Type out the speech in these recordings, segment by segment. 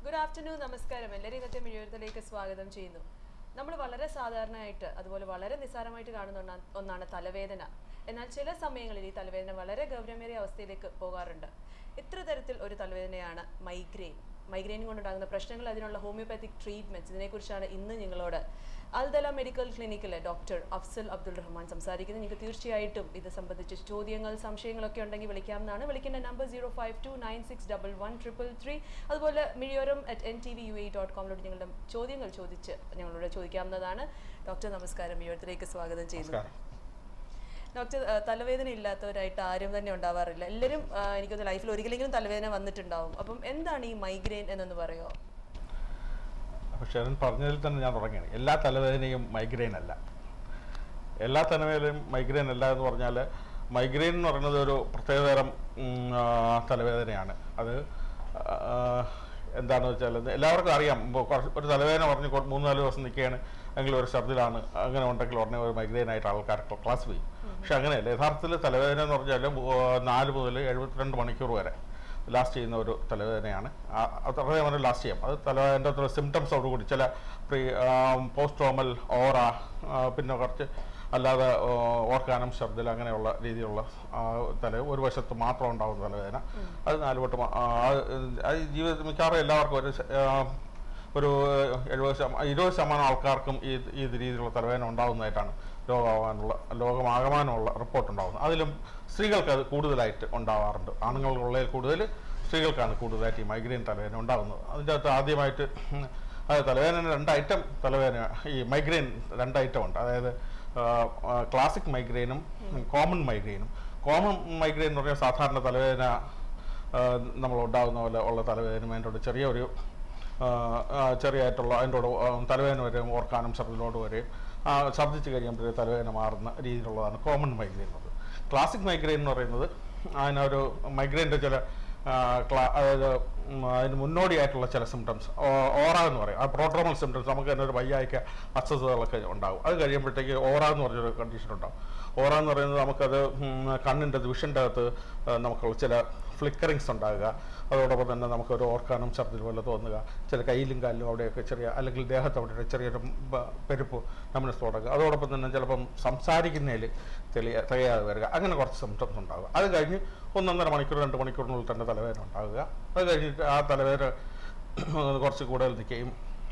Good afternoon നമസ്കാരം എല്ലാവരെയും ഇന്നത്തെ മിഴിയത്തിലേക്ക് സ്വാഗതം ചെയ്യുന്നു നമ്മൾ വളരെ സാധാരണയായിട്ട് അതുപോലെ വളരെ നിസ്സാരമായിട്ട് കാണുന്ന ഒന്നാ- ഒന്നാണ് തലവേദന എന്നാൽ ചില സമയങ്ങളിൽ ഈ തലവേദന വളരെ ഗൗരവമേറിയ അവസ്ഥയിലേക്ക് പോകാറുണ്ട് ഇത്ര തരത്തിൽ ഒരു തലവേദനയാണ് മൈഗ്രെയിൻ മൈഗ്രെയിൻ കൊണ്ടുണ്ടാകുന്ന പ്രശ്നങ്ങൾ അതിനുള്ള ഹോമിയോപാത്തിക് ട്രീറ്റ്മെന്റ്സ് ഇതിനെക്കുറിച്ചാണ് ഇന്ന് നിങ്ങളോട് അൽദല മെഡിക്കൽ ക്ലിനിക്കിലെ ഡോക്ടർ അഫ്സൽ അബ്ദുൾ റഹ്മാൻ സംസാരിക്കുന്നത് നിങ്ങൾക്ക് തീർച്ചയായിട്ടും ഇത് സംബന്ധിച്ച് ചോദ്യങ്ങൾ സംശയങ്ങളൊക്കെ ഉണ്ടെങ്കിൽ വിളിക്കാവുന്നതാണ് വിളിക്കേണ്ട number zero five two nine six double one triple three അതുപോലെ Mizhiyoram at N T V U A dot കോമിലോട്ട് നിങ്ങളുടെ ചോദ്യങ്ങൾ ചോദിച്ച് ഞങ്ങളോട് ചോദിക്കാവുന്നതാണ് ഡോക്ടർ നമസ്കാരം മിഴിയോരത്തിലേക്ക് സ്വാഗതം ചെയ്യുന്നു നമസ്കാരം ഡോക്ടർ ആ, തലവേദന ഇല്ലാത്തവരായിട്ട് ആരും തന്നെ ഉണ്ടാവാറില്ല എല്ലാവരും ആ, എനിക്കൊന്ന് ലൈഫിൽ ഒരിക്കലെങ്കിലും തലവേദന വന്നിട്ടുണ്ടാവും അപ്പം എന്താണ് ഈ മൈഗ്രെയിൻ എന്നൊന്ന് പറയുമോ അപ്പോൾ ഷെറിൻ പറഞ്ഞതിൽ തന്നെ ഞാൻ തുടങ്ങിയാണ് എല്ലാ തലവേദനയും മൈഗ്രെയിൻ അല്ല എല്ലാ തലവേദനയും മൈഗ്രെയിൻ അല്ല എന്ന് പറഞ്ഞാൽ മൈഗ്രെയിൻ എന്ന് പറയുന്നത് ഒരു പ്രത്യേകതരം ഉം, ആ, തലവേദനയാണ് അത് ആ, എന്താണെന്ന് വെച്ചാൽ ഇത് എല്ലാവർക്കും അറിയാം ഇപ്പോൾ കുറച്ച് ഒരു തലവേദന പറഞ്ഞ് കൊ- മൂന്ന് നാല് ദിവസം നിൽക്കുകയാണ് എങ്കിൽ ഒരു ഛർദിലാണ് അങ്ങനെ ഉണ്ടെങ്കിൽ ഉടനെ ഒരു മൈഗ്രെയിൻ ആയിട്ട് ആൾക്കാർ ക്ലാസ് ചെയ്യും പക്ഷെ അങ്ങനെയല്ല യഥാർത്ഥത്തിൽ തലവേദന എന്ന് പറഞ്ഞാൽ ഉം, നാല് മുതൽ എഴുപത്തിരണ്ട് മണിക്കൂർ വരെ ലാസ്റ്റ് ചെയ്യുന്ന ഒരു തലവേദനയാണ് ആ- അത് അത്രയും വരെ ലാസ്റ്റ് ചെയ്യാം അത് തലവേദൻ്റെ അത്ര സിംറ്റംസോട് കൂടി ചില പ്രീ പോസ്റ്റ് ട്രോമൽ ഓറ ആ, പിന്നെ കുറച്ച് അല്ലാതെ ആ, ഓർക്കാനം ശബ്ദം അങ്ങനെയുള്ള രീതിയിലുള്ള ആ, തല ഒരു വശത്ത് മാത്രം ഉണ്ടാകുന്ന തലവേദന അത് നാല് വട്ടം ആ, അത് അത് ജീവിതത്തിൽ മിക്കവാറും എല്ലാവർക്കും ഒരു ശ- ആ, ഒരു എഴുപത് ശതമാനം ഇരുപത് ശതമാനം ആൾക്കാർക്കും ഈ ഈ രീതിയിലുള്ള തലവേദന ഉണ്ടാകുന്നതായിട്ടാണ് രോഗമാകാനുള്ള ലോകമാകമാനമുള്ള റിപ്പോർട്ട് ഉണ്ടാകുന്നത് അതിലും സ്ത്രീകൾക്ക് അത് കൂടുതലായിട്ട് ഉണ്ടാവാറുണ്ട് ആണുങ്ങളുള്ളതിൽ കൂടുതൽ സ്ത്രീകൾക്കാണ് കൂടുതലായിട്ട് ഈ മൈഗ്രെയിൻ തലവേദന ഉണ്ടാകുന്നത് അതിൻ്റെ അകത്ത് ആദ്യമായിട്ട് അത് തലവേദന രണ്ട് ഐറ്റം തലവേദന ഈ മൈഗ്രെയിൻ രണ്ട് ഐറ്റം ഉണ്ട് അതായത് ക്ലാസിക് മൈഗ്രെയിനും കോമൺ മൈഗ്രെയിനും കോമൺ മൈഗ്രെയിൻ എന്ന് പറഞ്ഞാൽ സാധാരണ തലവേദന നമ്മൾ ഉണ്ടാകുന്ന പോലെ ഉള്ള തലവേദന അതിൻ്റെ ചെറിയൊരു ആ, ആ, ചെറിയായിട്ടുള്ള അതിൻ്റെ കൂടെ ആ, തലവേദന വരെയും ഓർക്കാനും ഛർദിലോട് വരെയും ആ, ഛർദ്ദിച്ച് കഴിയുമ്പോഴേ തലവേദന മാറുന്ന രീതിയിലുള്ളതാണ് കോമൺ മൈഗ്രെയിൻ എന്നത് ക്ലാസിക് മൈഗ്രെയിൻ എന്ന് പറയുന്നത് അതിനൊരു മൈഗ്രെയിൻ്റെ ചില ആ, ക്ലാ- അതായത് ഉം, അതിന് മുന്നോടിയായിട്ടുള്ള ചില സിംറ്റംസ് ഓറ എന്ന് പറയും ആ പ്രോട്രോമൽ സിംറ്റംസ് നമുക്ക് തന്നെ ഒരു വയ്യായിക്ക അസ്വസ്ഥതകളൊക്കെ ഉണ്ടാകും അത് കഴിയുമ്പോഴത്തേക്ക് ഓറ എന്ന് പറഞ്ഞൊരു കണ്ടീഷൻ ഉണ്ടാവും ഓറ എന്ന് പറയുന്നത് നമുക്കത് ഉം, കണ്ണിൻ്റെ വിഷൻ്റെ അകത്ത് ആ, നമുക്കുള്ള ചില ഫ്ലിക്കറിങ്സ് ഉണ്ടാകുക അതോടൊപ്പം തന്നെ നമുക്കൊരു ഓർക്കാനും ഛർദിൽ പോലെ തോന്നുക ചില കയ്യിലും കാലിലും അവിടെയൊക്കെ ചെറിയ അല്ലെങ്കിൽ ദേഹത്ത് അവിടെ ചെറിയൊരു ബ- പെരുപ്പ് നമ്മൾ തുടങ്ങുക അതോടൊപ്പം തന്നെ ചിലപ്പം സംസാരിക്കുന്നതിൽ തെളിയ തികയാതെ വരിക അങ്ങനെ കുറച്ച് സിംറ്റംസ് ഉണ്ടാകുക അത് കഴിഞ്ഞ് ഒന്നൊന്നര മണിക്കൂർ രണ്ട് മണിക്കൂറിനുള്ളിൽ തന്നെ തലവേദന ഉണ്ടാകുക അത് കഴിഞ്ഞിട്ട് ആ തലവേദന കുറച്ച് കൂടുതൽ നിൽക്കുകയും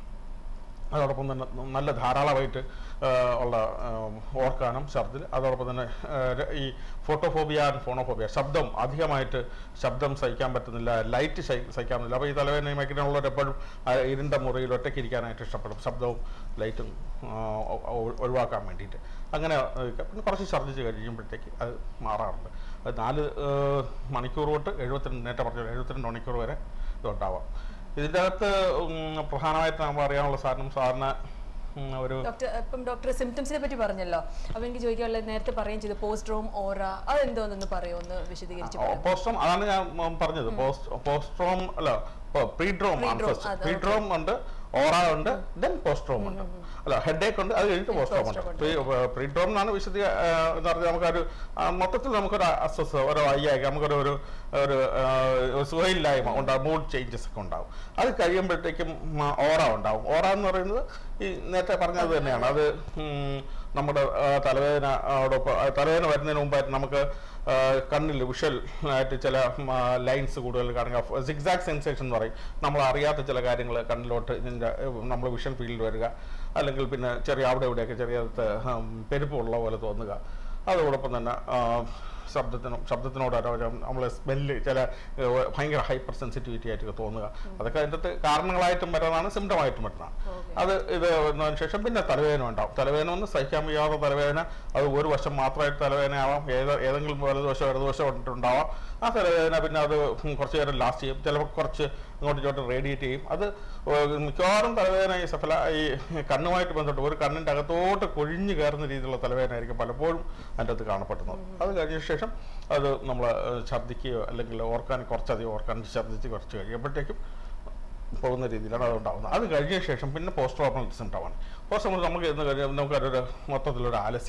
അതോടൊപ്പം തന്നെ നല്ല ധാരാളമായിട്ട് ആ, ഉള്ള ആ, ഓർക്കാനും ഛർദിൽ അതോടൊപ്പം തന്നെ ആ, ര- ഈ ഫോട്ടോഫോബിയ ആൻഡ് ഫോണോഫോബിയ ശബ്ദം അധികമായിട്ട് ശബ്ദം സഹിക്കാൻ പറ്റുന്നില്ല ലൈറ്റ് സഹി- സഹിക്കാൻ പറ്റില്ല അപ്പോൾ ഈ തലവേദന മൈഗ്രൈനുള്ളവർ എപ്പോഴും ആ ഇരുണ്ട മുറിയിൽ ഒറ്റയ്ക്ക് ഇരിക്കാനായിട്ട് ഇഷ്ടപ്പെടും ശബ്ദവും ലൈറ്റും ആ, ഒ- ഒ- ഒഴിവാക്കാൻ വേണ്ടിയിട്ട് അങ്ങനെ ആ, പിന്നെ കുറച്ച് ഛർദ്ദിച്ച് കഴിയുമ്പോഴത്തേക്ക് അത് മാറാറുണ്ട് അത് നാല് ആ, മണിക്കൂർ തൊട്ട് എഴുപത്തിരണ്ട് നേരത്തെ പറഞ്ഞ എഴുപത്തിരണ്ട് മണിക്കൂർ വരെ ഇതുണ്ടാവാം ഇതിൻ്റെ അകത്ത് ഉം, പ്രധാനമായിട്ട് നമ്മൾ അറിയാനുള്ള സാധനം സാധാരണ ഉം, ഒരു ഡോക്ടർ ഇപ്പം ഡോക്ടർ സിംറ്റംസിനെ പറ്റി പറഞ്ഞല്ലോ അപ്പൊ എനിക്ക് ചോദിക്കാനുള്ളത് നേരത്തെ പറയുകയും ചെയ്തു പോസ്റ്റ് റോം ഓറ അതെന്തോന്നൊന്ന് പറയോ ഒന്ന് വിശദീകരിച്ച് പറയാമോ? പോസ്ട്രോം അതാണ് ഞാൻ ഉം, പറഞ്ഞത് പോസ്റ്റ് പോസ്ട്രോം അല്ല പ്രീഡ്രോം ആണ് Predrome, ഫസ്റ്റ് അതെ, പ്രീഡ്രോം ഉണ്ട് ഓറ ഉണ്ട് ദെൻ പോസ്ട്രോം ഉണ്ട് അല്ല ഹെഡേക്ക് ഉണ്ട് അത് കഴിഞ്ഞിട്ട് പോസ്ട്രോം ഉണ്ട് Postrom പ്രീഡ്രോം എന്നാണ് വിശദീ ആ, എന്താ പറയുക നമുക്കൊരു ആ, മൊത്തത്തിൽ നമുക്കൊരു അസ്വസ്ഥ ഒരു വയ്യായ്ക നമുക്കൊരു ഒരു ഒരു ആ, ഒരു സുഖമില്ലായ്മ ഉണ്ടാകും മൂഡ് ചേഞ്ചസ് ഒക്കെ ഉണ്ടാവും അത് കഴിയുമ്പോഴത്തേക്കും ഉം, ഓറ ഉണ്ടാവും ഓറ എന്ന് പറയുന്നത് ഈ നേരത്തെ പറഞ്ഞത് തന്നെയാണ് അത് ഉം, നമ്മുടെ ആ, തലവേദന ഓടൊപ്പം ആ, തലവേദന വരുന്നതിന് മുമ്പായിട്ട് നമുക്ക് ആ, കണ്ണിൽ വിഷ്വൽ ആയിട്ട് ചില ലൈൻസ് കൂടുതൽ കാണുക സിക്സാക് സെൻസേഷൻ എന്ന് പറയും നമ്മൾ അറിയാത്ത ചില കാര്യങ്ങൾ കണ്ണിലോട്ട് ഇതിൻ്റെ നമ്മൾ വിഷൻ ഫീൽഡിൽ വരിക അല്ലെങ്കിൽ പിന്നെ ചെറിയ അവിടെ ഇവിടെയൊക്കെ ചെറിയ പെരുപ്പുള്ള പോലെ തോന്നുക അതോടൊപ്പം തന്നെ ആ, ശബ്ദത്തിനും ശബ്ദത്തിനോട് അരോചം നമ്മൾ സ്മെല്ല് ചില ഏഹ്, ഭയങ്കര ഹൈപ്പർ സെൻസിറ്റിവിറ്റി ആയിട്ട് തോന്നുക അതൊക്കെ അതിൻ്റെ അകത്ത് കാരണങ്ങളായിട്ടും വരുന്നതാണ് സിംറ്റമായിട്ടും വരുന്നതാണ് Okay. അത് ഇത് വന്നതിന് ശേഷം പിന്നെ തലവേദന ഉണ്ടാവും തലവേദന ഒന്ന് സഹിക്കാൻ വയ്യാത്ത തലവേദന അത് ഒരു വശം മാത്രമായിട്ട് തലവേദന ആവാം ഏത് ഏതെങ്കിലും വലതുവശം ഇടതുവശം ഉണ്ടാവാം ആ തലവേദന പിന്നെ അത് കുറച്ച് നേരം ലാസ്റ്റ് ചെയ്യും ചിലപ്പോൾ കുറച്ച് ഇങ്ങോട്ട് ഇങ്ങോട്ട് റേഡിയേറ്റ് ചെയ്യും അത് ഏഹ് മിക്കവാറും തലവേദന ഈ സഫല ഈ കണ്ണുമായിട്ട് ബന്ധപ്പെട്ട് ഒരു കണ്ണിൻ്റെ അകത്തോട്ട് കൊഴിഞ്ഞു കയറുന്ന രീതിയിലുള്ള തലവേദന ആയിരിക്കും പലപ്പോഴും അതിൻ്റെ അകത്ത് കാണപ്പെടുന്നത് അത് കഴിഞ്ഞ ശേഷം അത് നമ്മൾ ഛർദ്ദിക്കുകയോ അല്ലെങ്കിൽ ഓർക്കാൻ കുറച്ചധികം ഓർക്കാൻ ഛർദ്ദിച്ച് കുറച്ച് കഴിയുമ്പോഴത്തേക്കും പോകുന്ന രീതിയിലാണ് അത് ഉണ്ടാകുന്നത് അത് കഴിഞ്ഞ ശേഷം പിന്നെ പോസ്റ്റ് ഓപ്പറേഷൻ സിംറ്റമാണ് പോസ്റ്റ് ഓപ്പറേഷൻ നമുക്ക് എന്ന് കഴിഞ്ഞാൽ നമുക്കൊരു മൊത്തത്തിലൊരു ആലസ്യം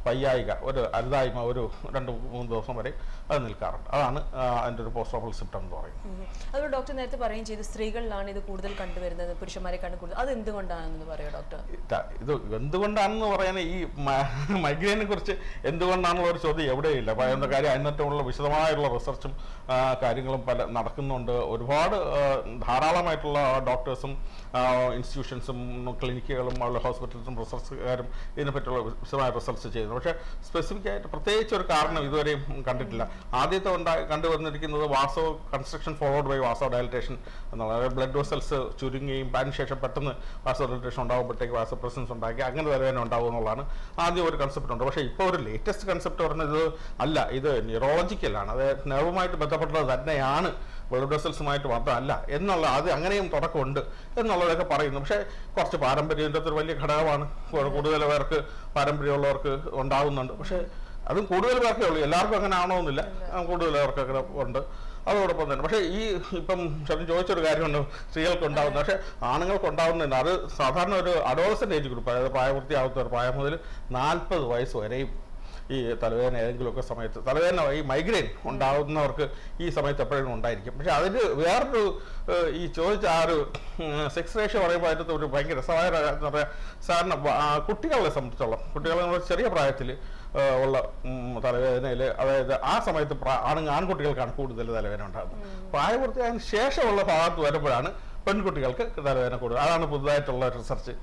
വയ്യായിക ഒരു അരുതായ്മ ഒരു രണ്ട് മൂന്ന് ദിവസം വരെ അത് നിൽക്കാറുണ്ട് അതാണ് ആ, അതിൻ്റെ ഒരു പോസ്റ്റ് ഓപ്പറേറ്റീവ് സിംറ്റം എന്ന് പറയുന്നത് ഉം. അതുപോലെ ഡോക്ടർ നേരത്തെ പറയുകയും ചെയ്തു സ്ത്രീകളിലാണ് ഇത് കൂടുതൽ കണ്ടുവരുന്നത് പുരുഷന്മാരെ കണ്ടു കൂടുതൽ അത് എന്തുകൊണ്ടാണെന്ന് പറയോ ഡോക്ടർ ഇത- ഇത് എന്തുകൊണ്ടാണെന്ന് പറയാൻ ഈ മൈഗ്രെയിനെ കുറിച്ച് എന്തുകൊണ്ടാണെന്നുള്ള ഒരു ചോദ്യം എവിടെയില്ല പറയുന്ന കാര്യം അതിനകത്തുള്ള വിശദമായുള്ള റിസർച്ചും ആ, കാര്യങ്ങളും പല നടക്കുന്നുണ്ട് ഒരുപാട് ആ, ധാരാളമായിട്ടുള്ള ഡോക്ടേഴ്സും ഇൻസ്റ്റിറ്റ്യൂഷൻസും ക്ലിനിക്കുകളും ഉള്ള ഹോസ്പിറ്റൽസും റിസർച്ചുകാരും ഇതിനെപ്പറ്റിയുള്ള വിശദമായ റിസർച്ച് ചെയ്യുന്നു പക്ഷേ സ്പെസിഫിക് ആയിട്ട് പ്രത്യേകിച്ച് ഒരു കാരണം ഇതുവരെയും കണ്ടിട്ടില്ല ആദ്യത്തെ ഉണ്ടായി കണ്ടുവന്നിരിക്കുന്നത് vasoconstriction followed by vasodilatation എന്നുള്ളത് ബ്ലഡ് വെസൽസ് ചുരുങ്ങുകയും അതിനുശേഷം പെട്ടെന്ന് വാസോ ഡയലറ്റേഷൻ ഉണ്ടാകുമ്പോഴത്തേക്ക് വാസോ പ്രസൻസ് ഉണ്ടാക്കി അങ്ങനെ തലവേദന ഉണ്ടാവും എന്നുള്ളതാണ് ആദ്യം ഒരു കൺസെപ്റ്റ് ഉണ്ട് പക്ഷേ ഇപ്പോൾ ഒരു ലേറ്റസ്റ്റ് കൺസെപ്റ്റ് പറഞ്ഞത് അല്ല ഇത് ന്യൂറോളജിക്കലാണ് അത് നെർവുമായിട്ട് ബന്ധപ്പെട്ടത് തന്നെയാണ് ബ്ലഡ് വെസൽസുമായിട്ട് മാത്രമല്ല എന്നുള്ള അത് അങ്ങനെയും തുടക്കമുണ്ട് എന്നുള്ളതൊക്കെ പറയുന്നു പക്ഷേ കുറച്ച് പാരമ്പര്യം ഇതിൻ്റെ അകത്തൊരു വലിയ ഘടകമാണ് കൂ- കൂടുതൽ പേർക്ക് പാരമ്പര്യമുള്ളവർക്ക് ഉണ്ടാവുന്നുണ്ട് പക്ഷേ അതും കൂടുതൽ പേർക്കേ ഉള്ളൂ എല്ലാവർക്കും അങ്ങനെ ആണോന്നില്ല ആ, കൂടുതൽ പേർക്ക് അങ്ങനെ ഉണ്ട് അതോടൊപ്പം തന്നെ പക്ഷേ ഈ ഇപ്പം ഷെറിൻ ചോദിച്ചൊരു കാര്യമുണ്ട് സ്ത്രീകൾക്ക് ഉണ്ടാവുന്നത് പക്ഷേ ആണുങ്ങൾക്ക് ഉണ്ടാവുന്നുണ്ട് അത് സാധാരണ ഒരു അഡോളസൻ്റ് ഏജ് ഗ്രൂപ്പ് അതായത് പ്രായപൂർത്തിയാവാത്തവർ പ്രായം മുതൽ നാൽപ്പത് വയസ്സ് വരെയും ഈ തലവേദന ഏതെങ്കിലുമൊക്കെ സമയത്ത് തലവേദന ഈ മൈഗ്രെയിൻ ഉണ്ടാവുന്നവർക്ക് ഈ സമയത്ത് എപ്പോഴും ഉണ്ടായിരിക്കും പക്ഷെ അതിന് വേറൊരു ഏഹ്, ഈ ചോദിച്ച ആ ഒരു സെക്സ് റേഷ്യോ പറയുമ്പോൾ അതിനകത്ത് ഒരു ഭയങ്കര രസമായ ഒരു കാര്യം എന്ന് പറയാം സാറിന് കുട്ടികളെ സംബന്ധിച്ചോളം കുട്ടികളെ നമ്മൾ ചെറിയ പ്രായത്തിൽ ഉള്ള തലവേദനയിൽ അതായത് ആ സമയത്ത് പ്രാ- ആണ് ആൺകുട്ടികൾക്കാണ് കൂടുതൽ തലവേദന ഉണ്ടാകുന്നത് പ്രായപൂർത്തിയായതിനു ശേഷമുള്ള ഭാഗത്ത് വരുമ്പോഴാണ് പെൺകുട്ടികൾക്ക് തലവേദന കൂടുതൽ അതാണ് പുതുതായിട്ടുള്ള റിസർച്ച്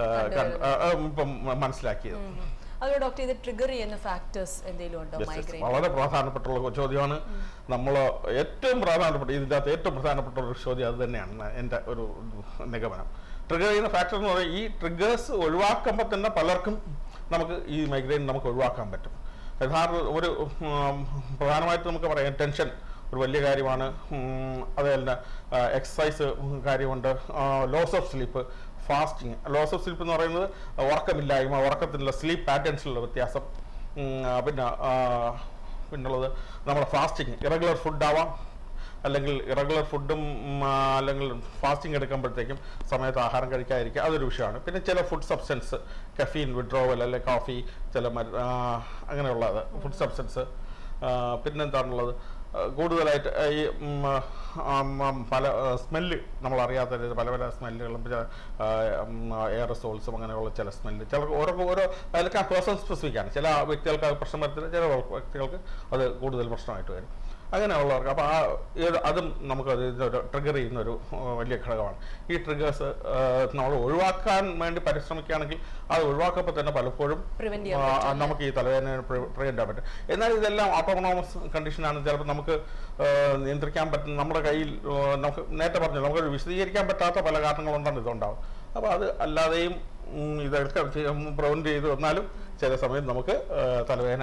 ഇപ്പം മനസ്സിലാക്കിയത് അതുപോലെ ഡോക്ടർ ഇത് ട്രിഗർ ചെയ്യുന്ന ഫാക്ടേഴ്സ് എന്തെങ്കിലും ഉണ്ടോ Yes, yes. മൈഗ്രെയിൻ വളരെ പ്രധാനപ്പെട്ടുള്ള ചോദ്യമാണ് നമ്മൾ ഏറ്റവും പ്രധാനപ്പെട്ട ഇതിൻ്റെ അകത്ത് ഏറ്റവും പ്രധാനപ്പെട്ട ഒരു ചോദ്യം അത് തന്നെയാണ് ന- എൻ്റെ ഒരു നിഗമനം ട്രിഗർ ചെയ്യുന്ന ഫാക്ടർ എന്ന് പറയുന്നത് ഈ ട്രിഗേഴ്സ് ഒഴിവാക്കുമ്പോൾ തന്നെ പലർക്കും നമുക്ക് ഈ മൈഗ്രെയിൻ നമുക്ക് ഒഴിവാക്കാൻ പറ്റും യഥാർത്ഥ ഒരു ഉം, പ്രധാനമായിട്ട് നമുക്ക് പറയാം ടെൻഷൻ ഒരു വലിയ കാര്യമാണ് ഉം, അതുപോലെ തന്നെ എക്സസൈസ് കാര്യമുണ്ട് loss of sleep fasting loss of sleep എന്ന് പറയുന്നത് ഉറക്കമില്ലായ്മ ഉറക്കത്തിലുള്ള സ്ലീപ്പ് പാറ്റേൺസിലുള്ള വ്യത്യാസം ഉം, ആ, പിന്നെ ആ, പിന്നുള്ളത് നമ്മുടെ ഫാസ്റ്റിങ് ഇറഗുലർ ഫുഡ് ആവാം അല്ലെങ്കിൽ ഇറഗുലർ ഫുഡും അല്ലെങ്കിൽ ഫാസ്റ്റിംഗ് എടുക്കുമ്പോഴത്തേക്കും സമയത്ത് ആഹാരം കഴിക്കാതിരിക്കുക അതൊരു വിഷയമാണ് പിന്നെ ചില ഫുഡ് സബ്സ്റ്റൻസ് കഫീൻ വിഡ്രോവൽ അല്ലെങ്കിൽ കോഫി ചില മരു ആ, അങ്ങനെയുള്ളത് ഫുഡ് സബ്സ്റ്റൻസ് പിന്നെന്താണുള്ളത് ആ, കൂടുതലായിട്ട് ഈ ഉം, ആ, ഉം, പല സ്മെല്ല് നമ്മൾ അറിയാത്ത രീതിയിൽ പല പല സ്മെല്ലുകളും എയറസോൾസും അങ്ങനെയുള്ള ചില സ്മെല്ല് ചിലർക്ക് ഓരോ ഓരോ അതിലൊക്കെ പേഴ്സൺ സ്പെസിഫിക് ആണ് ചില വ്യക്തികൾക്ക് അത് പ്രശ്നം വരത്തില്ല ചില വ്യക്തികൾക്ക് അത് കൂടുതൽ പ്രശ്നമായിട്ട് വരും അങ്ങനെയുള്ളവർക്ക് അപ്പോൾ ആ ഇത് അതും നമുക്കത് ഇതൊരു ട്രിഗർ ചെയ്യുന്ന ഒരു ആ, വലിയ ഘടകമാണ് ഈ ട്രിഗേഴ്സ് നമ്മൾ ഒഴിവാക്കാൻ വേണ്ടി പരിശ്രമിക്കുകയാണെങ്കിൽ അത് ഒഴിവാക്കുമ്പോൾ തന്നെ പലപ്പോഴും Prevent ചെയ്യാൻ ആ, നമുക്ക് ഈ തലവേദന പ്രിവെന്റ് ചെയ്യാൻ പറ്റും എന്നാൽ ഇതെല്ലാം ഓട്ടോണോമസ് കണ്ടീഷനാണ് ചിലപ്പോൾ നമുക്ക് ആ, നിയന്ത്രിക്കാൻ പറ്റുന്ന നമ്മുടെ കയ്യിൽ ആ, നമുക്ക് നേരത്തെ പറഞ്ഞു നമുക്ക് വിശദീകരിക്കാൻ പറ്റാത്ത പല കാരണങ്ങളുണ്ടാണ് ഇതുണ്ടാവും അപ്പോൾ അത് അല്ലാതെയും ഉം, ഇതൊക്കെ പ്രിവെന്റ് ചെയ്ത് വന്നാലും ചില സമയം നമുക്ക് ആ, തലവേദന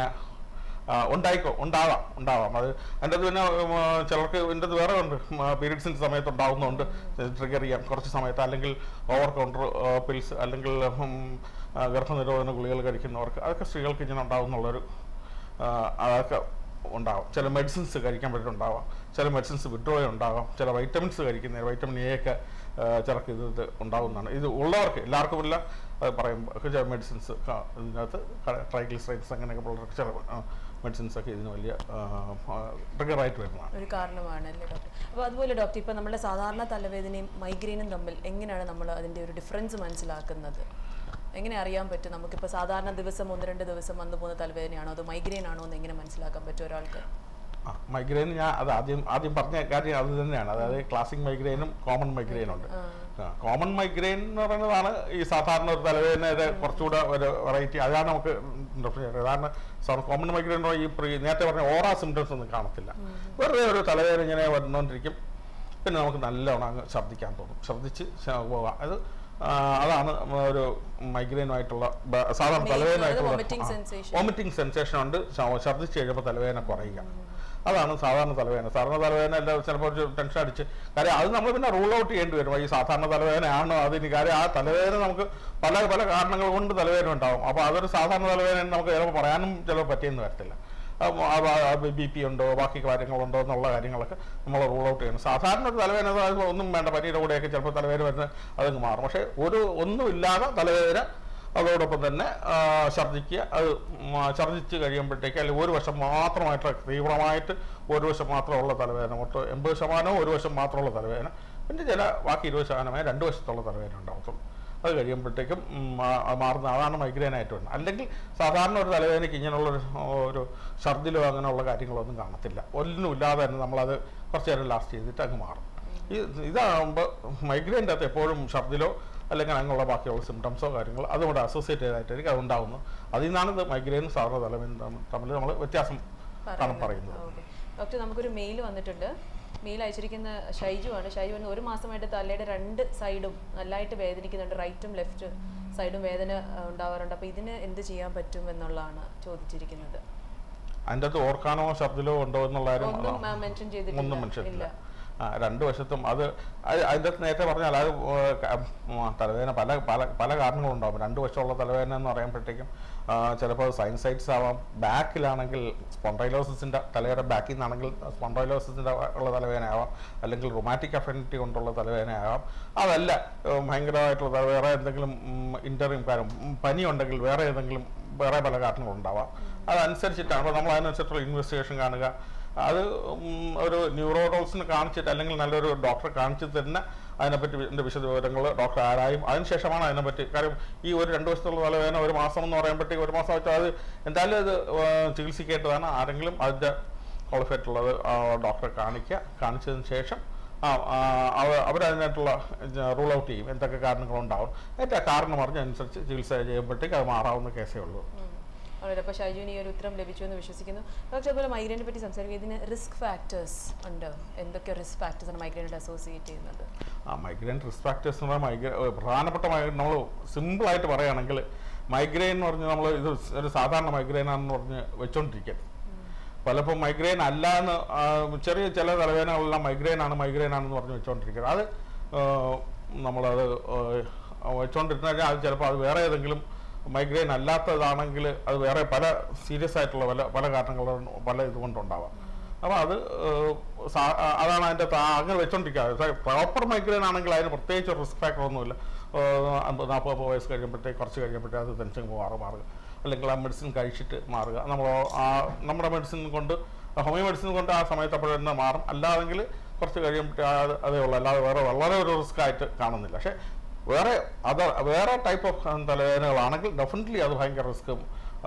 ആ, ഉണ്ടായിക്കോ ഉണ്ടാവാം ഉണ്ടാവാം അത് അതിൻ്റെ അത് പിന്നെ ഉം, ആ, ചിലർക്ക് ഇതിൻ്റെ അത് വേറെ ഉണ്ട് പീരീഡ്സിൻ്റെ സമയത്ത് ഉണ്ടാവുന്നുണ്ട് ട്രിഗർ ചെയ്യാം കുറച്ച് സമയത്ത് അല്ലെങ്കിൽ ഓവർ കൗണ്ടർ പിൽസ് അല്ലെങ്കിൽ ഉം, ആ, ഗർഭനിരോധന ഗുളികൾ കഴിക്കുന്നവർക്ക് അതൊക്കെ സ്ത്രീകൾക്ക് ഇങ്ങനെ ഉണ്ടാവുന്നുള്ളൊരു ആ, അതൊക്കെ ഉണ്ടാവും ചില മെഡിസിൻസ് കഴിക്കാൻ പറ്റുന്നുണ്ടാവാം ചില മെഡിസിൻസ് വിഡ്രോ ഉണ്ടാവാം ചില വൈറ്റമിൻസ് കഴിക്കുന്നതിന് വൈറ്റമിൻ എ ഒക്കെ ആ, ചിലർക്ക് ഇത് ഇത് ഉണ്ടാവുന്നതാണ് ഇത് ഉള്ളവർക്ക് എല്ലാവർക്കും ഇല്ല അത് പറയുമ്പോൾ ചില മെഡിസിൻസ് ഇതിനകത്ത് ട്രൈഗ്ലിസറൈഡ്സ് അങ്ങനെയൊക്കെ ഉള്ള ചില മെഡിസിൻസ് ഒക്കെ ഇതിന് വലിയ ട്രിഗറായിട്ട് വരുന്നതാണ് ഒരു കാരണമാണ് അല്ലേ ഡോക്ടർ അപ്പോൾ അതുപോലെ ഡോക്ടർ ഇപ്പോൾ നമ്മുടെ സാധാരണ തലവേദനയും മൈഗ്രെയിനും തമ്മിൽ എങ്ങനെയാണ് നമ്മൾ അതിൻ്റെ ഒരു ഡിഫറൻസ് മനസ്സിലാക്കുന്നത് എങ്ങനെ അറിയാൻ പറ്റും നമുക്കിപ്പോൾ സാധാരണ ദിവസം ഒന്ന് രണ്ട് ദിവസം വന്നു പോകുന്ന തലവേദനയാണോ അതോ മൈഗ്രെയിൻ ആണോ എന്ന് എങ്ങനെ മനസ്സിലാക്കാൻ പറ്റും ഒരാൾക്ക് ആ മൈഗ്രെയിൻ ഞാൻ അത് ആദ്യം ആദ്യം പറഞ്ഞ കാര്യം അത് തന്നെയാണ് അതായത് ക്ലാസിക് മൈഗ്രെയിനും കോമൺ മൈഗ്രെയിനും ഉണ്ട് കോമൺ മൈഗ്രെയിൻ എന്ന് പറയുന്നതാണ് ഈ സാധാരണ ഒരു തലവേദനയുടെ കുറച്ചുകൂടെ ഒരു വെറൈറ്റി അതാണ് നമുക്ക് different ചെയ്യുന്നത്. കാരണം കോമൺ മൈഗ്രെയിൻ ഈ പ്രീ- നേരത്തെ പറഞ്ഞ ഓറാ സിംറ്റംസ് ഒന്നും കാണത്തില്ല വെറുതെ ഒരു തലവേദന ഇങ്ങനെ വന്നുകൊണ്ടിരിക്കും പിന്നെ നമുക്ക് നല്ലവണ്ണം അങ്ങ് ഛർദ്ദിക്കാൻ തോന്നും ഛർദ്ദിച്ച് ശ- പോവാം അത് ആ, അതാണ് ഒരു മൈഗ്രെയിനുമായിട്ടുള്ള ബ- സാധാരണ Main, അതായത് vomiting തലവേദനയായിട്ടുള്ള sensation. വോമിറ്റിംഗ് സെൻസേഷൻ ഉണ്ട് ശ- ഛർദ്ദിച്ച് കഴിയുമ്പോൾ തലവേദന കുറയുക അതാണ് സാധാരണ തലവേദന സാധാരണ തലവേദന എല്ലാം ചിലപ്പോൾ ഒരു ടെൻഷൻ അടിച്ച് കാര്യം അത് നമ്മൾ പിന്നെ റൂൾ ഔട്ട് ചെയ്യേണ്ടി വരും ഈ സാധാരണ തലവേദനയാണോ അതിന് കാര്യം ആ തലവേദന നമുക്ക് പല പല കാരണങ്ങൾ കൊണ്ട് തലവേദന ഉണ്ടാവും അപ്പോൾ അതൊരു സാധാരണ തലവേദന എന്ന് നമുക്ക് ചിലപ്പോൾ പറയാനും ചിലപ്പോൾ പറ്റിയെന്ന് വരത്തില്ല ബി പി ഉണ്ടോ ബാക്കി കാര്യങ്ങളുണ്ടോ എന്നുള്ള കാര്യങ്ങളൊക്കെ നമ്മൾ റൂൾ ഔട്ട് ചെയ്യണം സാധാരണ ഒരു തലവേദന അതായത് ഒന്നും വേണ്ട പനിയുടെ കൂടെയൊക്കെ ചിലപ്പോൾ തലവേദന വരുന്ന അതങ്ങ് മാറും പക്ഷേ ഒരു ഒന്നുമില്ലാതെ തലവേദന അതോടൊപ്പം തന്നെ ആ, ഛർദ്ദിക്കുക അത് ഉം, ആ, ഛർദ്ദിച്ച് കഴിയുമ്പോഴത്തേക്ക് അല്ലെങ്കിൽ ഒരു വശം മാത്രമായിട്ട് തീവ്രമായിട്ട് ഒരു വശം മാത്രമുള്ള തലവേദന മൊത്തം എൺപത് ശതമാനവും ഒരു വശം മാത്രമുള്ള തലവേദന പിന്നെ ചില ബാക്കി ഇരുപത് ശതമാനമായി രണ്ട് വശത്തുള്ള തലവേദന ഉണ്ടാകത്തുള്ളൂ അത് കഴിയുമ്പോഴത്തേക്കും ഉം, ആ- ആ മാറുന്ന അതാണ് മൈഗ്രെയിൻ ആയിട്ട് വരുന്നത് അല്ലെങ്കിൽ സാധാരണ ഒരു തലവേദനയ്ക്ക് ഇങ്ങനെയുള്ള ഒരു ഒരു ഛർദിലോ അങ്ങനെയുള്ള കാര്യങ്ങളൊന്നും കാണത്തില്ല ഒന്നും ഇല്ലാതെ തന്നെ നമ്മളത് കുറച്ച് നേരം ലാസ്റ്റ് ചെയ്തിട്ട് അങ്ങ് മാറും ഈ ഇതാകുമ്പോൾ മൈഗ്രെയിൻ്റെ അകത്ത് എപ്പോഴും ഛർദിലോ അല്ലെങ്കിൽ അങ്ങനെയുള്ള ബാക്കിയുള്ള സിംറ്റംസോ കാര്യങ്ങളോ അതുകൂടെ അസോസിയേറ്റ് ചെയ്തായിട്ടായിരിക്കും അത് ഉണ്ടാകുന്നത് അതിൽ നിന്നാണ് ഇത് മൈഗ്രെയിനും സാധാരണ തലവേദന തമ്മിൽ നമ്മൾ വ്യത്യാസം ആണ് പറയുന്നത് ഓക്കെ ഡോക്ടർ നമുക്കൊരു മെയിൽ വന്നിട്ടുണ്ട് മെയിൽ അയച്ചിരിക്കുന്ന ഷൈജു ആണ് ഷൈജു പറഞ്ഞ ഒരു മാസമായിട്ട് തലയുടെ രണ്ട് സൈഡും നല്ലതായിട്ട് വേദനിക്കുന്നുണ്ട് റൈറ്റും ലെഫ്റ്റ് സൈഡും വേദന ആ, ഉണ്ടാവാറുണ്ട് അപ്പോൾ ഇതിന് എന്ത് ചെയ്യാൻ പറ്റും എന്നുള്ളതാണ് ചോദിച്ചിരിക്കുന്നത് അതിൻ്റെ അകത്ത് ഓർക്കാനോ ഛർദിലോ ഉണ്ടോ എന്നുള്ള കാര്യം ഒന്നും മെൻഷൻ ഒന്നും ചെയ്തിട്ടില്ല മനുഷ്യരില്ല ഇല്ല ആ രണ്ട് വശത്തും അത് അത് അതിൻ്റെ അകത്ത് നേരത്തെ പറഞ്ഞാൽ അത് ഏർ ക- ഉം, തലവേദന പല പല പല കാരണങ്ങളുണ്ടാവും രണ്ട് വശമുള്ള തലവേദന എന്ന് പറയുമ്പോഴത്തേക്കും ചിലപ്പോൾ സൈൻസൈറ്റ്സ് ആവാം ബാക്കിലാണെങ്കിൽ സ്പോണ്ടൈലോസിസിൻ്റെ തലയുടെ ബാക്കിൽ നിന്നാണെങ്കിൽ സ്പോണ്ടൈലോസിസിൻ്റെ ഉള്ള തലവേദന ആവാം അല്ലെങ്കിൽ റൊമാറ്റിക് അഫിനിറ്റി കൊണ്ടുള്ള തലവേദന ആവാം അതല്ല ഏർ ഭയങ്കരമായിട്ടുള്ള തല- വേറെ എന്തെങ്കിലും ഇൻ്റർവ്യൂ കാര്യം ഉം, പനി ഉണ്ടെങ്കിൽ വേറെ ഏതെങ്കിലും വേറെ പല കാരണങ്ങളുണ്ടാവാം അതനുസരിച്ചിട്ടാണ് അപ്പോൾ നമ്മൾ അതിനനുസരിച്ചുള്ള ഇൻവെസ്റ്റിഗേഷൻ കാണുക അത് ഉം, ഒരു ന്യൂറോഡോൾസിനെ കാണിച്ചിട്ട് അല്ലെങ്കിൽ നല്ലൊരു ഡോക്ടറെ കാണിച്ചിട്ട് തന്നെ അതിനെപ്പറ്റി എൻ്റെ വിശദ വിവരങ്ങൾ ഡോക്ടർ ആരായും അതിനുശേഷമാണ് അതിനെപ്പറ്റി കാര്യം ഈ ഒരു രണ്ട് വർഷത്തുള്ള തലവേദന ഒരു മാസം എന്ന് പറയുമ്പോഴത്തേക്ക് ഒരു മാസം വെച്ചാൽ അത് എന്തായാലും അത് ഏർ, ചികിത്സിക്കേണ്ടതാണ് ആരെങ്കിലും അതിൻ്റെ ക്വാളിഫൈഡ് ഉള്ളത് ആ, ഡോക്ടറെ കാണിക്കുക കാണിച്ചതിന് ശേഷം ആ ആ, അവ- അവരതിനായിട്ടുള്ള റൂൾ ഔട്ട് ചെയ്യും എന്തൊക്കെ കാരണങ്ങളുണ്ടാവും ഏറ്റവും കാരണം അറിഞ്ഞനുസരിച്ച് ചികിത്സ ചെയ്യുമ്പോഴത്തേക്ക് അത് മാറാവുന്ന കേസേ ഉള്ളൂ വളരെ അപ്പോൾ ഷൈജുവിന് ഈ ഒരു ഉത്തരം ലഭിച്ചു എന്ന് വിശ്വസിക്കുന്നു ഡോക്ടർ അതുപോലെ മൈഗ്രൈനെ പറ്റി സംസാരിക്കുക ഇതിന് റിസ്ക് ഫാക്ടേഴ്സ് ഉണ്ട് എന്തൊക്കെ റിസ്ക് ഫാക്ടേഴ്സ് ആണ് മൈഗ്രൈനായിട്ട് അസോസിയേറ്റ് ചെയ്യുന്നത് ആ മൈഗ്രെയിൻ റിസ്ക് ഫാക്ടേഴ്സ് എന്ന് പറഞ്ഞാൽ മൈഗ്രെ ഏഹ് പ്രധാനപ്പെട്ട മൈഗ്രെയിൻ നമ്മൾ സിമ്പിളായിട്ട് പറയുകയാണെങ്കിൽ മൈഗ്രെയിൻ എന്ന് പറഞ്ഞാൽ നമ്മൾ ഇത് ഒരു സാധാരണ മൈഗ്രെയിൻ ആണെന്ന് പറഞ്ഞ് വെച്ചോണ്ടിരിക്കരുത് പലപ്പോൾ മൈഗ്രെയിൻ അല്ല എന്ന് ആ, ചെറിയ ചില തലവേദനകളെല്ലാം മൈഗ്രെയിൻ ആണ് മൈഗ്രെയിൻ ആണെന്ന് പറഞ്ഞ് വെച്ചോണ്ടിരിക്കുന്നത് അത് ഏഹ്, നമ്മളത് ഏഹ്, വെച്ചോണ്ടിരുന്നാൽ അത് ചിലപ്പോൾ അത് വേറെ ഏതെങ്കിലും മൈഗ്രെയിൻ അല്ലാത്തതാണെങ്കിൽ അത് വേറെ പല സീരിയസ് ആയിട്ടുള്ള പല പല കാരണങ്ങളും പല ഇതുകൊണ്ടുണ്ടാവാം അപ്പോൾ അത് ഏഹ്, സാ- ആ, അതാണ് അതിൻ്റെ താ- അങ്ങനെ വെച്ചോണ്ടിരിക്കുക പ്രോപ്പർ മൈഗ്രെയിൻ ആണെങ്കിൽ അതിന് പ്രത്യേകിച്ച് റിസ്ക് ഫാക്ടർ ഒന്നുമില്ല ഏഹ്, അമ്പത് നാൽപ്പത് വയസ്സ് കഴിയുമ്പോഴത്തേക്ക് കുറച്ച് കഴിയുമ്പോഴത്തേക്ക് അത് ടെൻഷൻ മാറുക മാറുക അല്ലെങ്കിൽ ആ മെഡിസിൻ കഴിച്ചിട്ട് മാറുക നമ്മൾ ആ നമ്മുടെ മെഡിസിൻ കൊണ്ട് ഹോമിയോ മെഡിസിൻ കൊണ്ട് ആ സമയത്ത് അപ്പോഴെന്നെ മാറും അല്ലാതെങ്കിൽ കുറച്ച് കഴിയുമ്പോഴത്തേ അതേ ഉള്ളൂ അല്ലാതെ വേറെ വളരെ ഒരു റിസ്ക് ആയിട്ട് കാണുന്നില്ല പക്ഷേ വേറെ അത് വേറെ ടൈപ്പ് ഓഫ് തലവേദനകളാണെങ്കിൽ ഡെഫിനറ്റ്ലി അത് ഭയങ്കര റിസ്ക്കും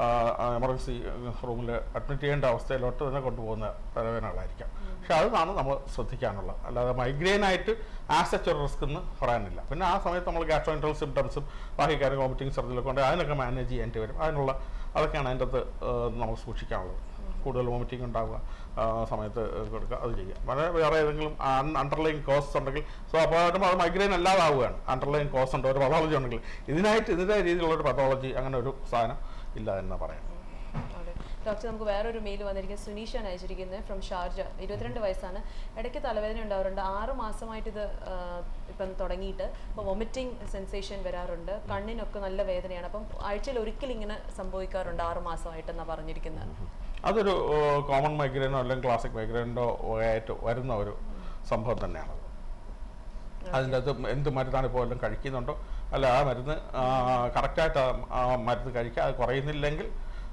എമർജൻസി റൂമിൽ അഡ്മിറ്റ് ചെയ്യേണ്ട അവസ്ഥയിലോട്ട് തന്നെ കൊണ്ടുപോകുന്ന തലവേദനകളായിരിക്കാം പക്ഷെ അതാണ് നമ്മൾ ശ്രദ്ധിക്കാനുള്ളത് അല്ലാതെ മൈഗ്രെയിൻ ആയിട്ട് ആസച്ച് ഒരു റിസ്ക് എന്ന് പറയാനില്ല പിന്നെ ആ സമയത്ത് നമ്മൾ ഗ്യാസ്ട്രോയിൻട്രൽ സിംറ്റംസും ബാക്കി കാര്യം വോമിറ്റിംഗ് സർജിലൊക്കെ ഉണ്ട് അതിനൊക്കെ മാനേജ് ചെയ്യേണ്ടി വരും അതിനുള്ള അതൊക്കെയാണ് അതിൻ്റെ അകത്ത് നമ്മൾ സൂക്ഷിക്കാനുള്ളത് കൂടുതൽ വോമിറ്റിംഗ് ഉണ്ടാവുക ആ സമയത്ത് കൊടുക്കുക അത് ചെയ്യുക വളരെ വേറെ ഏതെങ്കിലും അണ്ടർലൈൻ കോസ്റ്റ് ഉണ്ടെങ്കിൽ സ്വാഭാവികമായിട്ടും അത് മൈഗ്രെയിൻ അല്ലാതാവുകയാണ് അണ്ടർലൈൻ കോസ്റ്റ് ഉണ്ട് ഒരു പതോളജി ഉണ്ടെങ്കിൽ ഇതിനായിട്ട് ഇതിൻ്റെ രീതിയിലുള്ള ഒരു പതോളജി അങ്ങനെ ഒരു സാധനം ഇല്ല എന്ന് പറയാം അവിടെ ഡോക്ടർ നമുക്ക് വേറൊരു മെയിൽ വന്നിരിക്കുന്നത് സുനീഷാണ് അയച്ചിരിക്കുന്നത് ഫ്രം ഷാർജ ഇരുപത്തിരണ്ട് വയസ്സാണ് ഇടയ്ക്ക് തലവേദന ഉണ്ടാവാറുണ്ട് ആറ് മാസമായിട്ട് ഇത് ആ, ഇപ്പം തുടങ്ങിയിട്ട് ഇപ്പോൾ വൊമിറ്റിംഗ് സെൻസേഷൻ വരാറുണ്ട് കണ്ണിനൊക്കെ നല്ല വേദനയാണ് അപ്പം ആഴ്ചയിൽ ഒരിക്കൽ ഇങ്ങനെ സംഭവിക്കാറുണ്ട് ആറ് മാസമായിട്ടെന്നാണ് പറഞ്ഞിരിക്കുന്നത് അതൊരു കോമൺ മൈഗ്രെയിനോ അല്ലെങ്കിൽ ക്ലാസിക് മൈഗ്രെയിനോ ആയിട്ട് വരുന്ന ഒരു സംഭവം തന്നെയാണ് അതിൻ്റെ അകത്ത് എന്ത് മരുന്നാണ് ഇപ്പോൾ എല്ലാം കഴിക്കുന്നുണ്ടോ അല്ല ആ മരുന്ന് കറക്റ്റായിട്ട് ആ മരുന്ന് കഴിക്കുക അത് കുറയുന്നില്ലെങ്കിൽ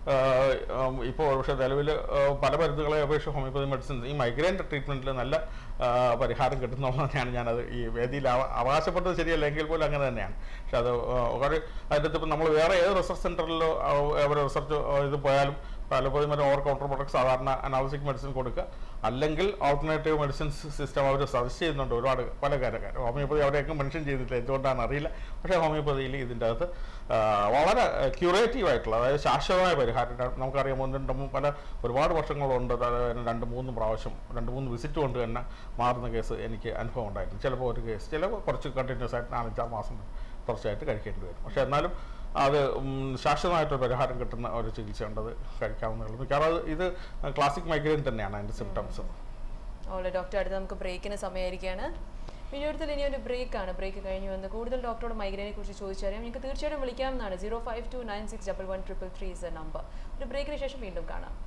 ഇപ്പോൾ പക്ഷേ നിലവിൽ പല മരുന്നുകളെ അപേക്ഷിച്ച് ഹോമിയോപ്പതി മെഡിസിൻ ഈ മൈഗ്രെയിൻ്റെ ട്രീറ്റ്മെൻറ്റിൽ നല്ല ആ, പരിഹാരം കിട്ടുന്നുള്ളതാണ് ഞാനത് ഈ വേദിയിൽ അവ- അവകാശപ്പെട്ടത് ശരിയല്ല എങ്കിൽ പോലും അങ്ങനെ തന്നെയാണ് പക്ഷെ അത് ആ, ഒരു അതിൻ്റെ ഇപ്പം നമ്മൾ വേറെ ഏത് റിസർച്ച് സെൻറ്ററിലോ ഒരു റിസർച്ച് ഇത് പോയാലും പലപ്പോഴും മറ്റേ ഓവർ കൗണ്ടർ പ്രൊഡക്റ്റ് സാധാരണ അനാലിസിക് മെഡിസിൻ കൊടുക്കുക അല്ലെങ്കിൽ ഓൾട്ടർനേറ്റീവ് മെഡിസിൻസ് സിസ്റ്റം അവർ സജസ്റ്റ് ചെയ്യുന്നുണ്ട് ഒരുപാട് പല കാര്യക്കാർ ഹോമിയോപ്പതി അവിടെയൊക്കെ മെൻഷൻ ചെയ്തിട്ടില്ല എന്തുകൊണ്ടാണെന്ന് അറിയില്ല പക്ഷേ ഹോമിയോപ്പതിയിൽ ഇതിൻ്റെ അകത്ത് ആ, വളരെ ക്യൂറേറ്റീവ് ആയിട്ടുള്ള അതായത് ശാശ്വതമായ പരിഹാരം ര- നമുക്കറിയാം ഒന്ന് രണ്ട് മൂന്ന് പല ഒരുപാട് വർഷങ്ങളുണ്ട് അതായത് രണ്ട് മൂന്ന് പ്രാവശ്യം രണ്ട് മൂന്ന് വിസിറ്റ് കൊണ്ട് തന്നെ മാറുന്ന കേസ് എനിക്ക് അനുഭവം ഉണ്ടായിട്ടുണ്ട് ചിലപ്പോൾ ഒരു കേസ് ചിലപ്പോൾ കുറച്ച് കണ്ടിന്യൂസ് ആയിട്ട് നാലഞ്ചാറ് മാസം തുടർച്ചയായിട്ട് കഴിക്കേണ്ടി വരും പക്ഷേ എന്നാലും അത് ഉം, ശാശ്വതമായിട്ടൊരു പരിഹാരം കിട്ടുന്ന ഒരു ചികിത്സ ഉണ്ട് അത് കഴിക്കാവുന്നതുള്ളൂ മിക്കവാറും അത് ഇത് ക്ലാസിക് മൈഗ്രെയിൻ തന്നെയാണ് അതിൻ്റെ സിംറ്റംസ് ഓളെ ഡോക്ടർ അടുത്ത് നമുക്ക് ബ്രേക്കിന് സമയമായിരിക്കുകയാണ് വീഡിയോത്തിൽ ഇനി ഒരു ബ്രേക്ക് ആണ് ബ്രേക്ക് കഴിഞ്ഞ് വന്ന് കൂടുതൽ ഡോക്ടറോട് മൈഗ്രൈനെ കുറിച്ച് ചോദിച്ചറിയാം നിങ്ങൾക്ക് തീർച്ചയായിട്ടും വിളിക്കാവുന്നതാണ് zero five two nine six double one triple three is a number ഒരു ബ്രേക്കിന് ശേഷം വീണ്ടും കാണാം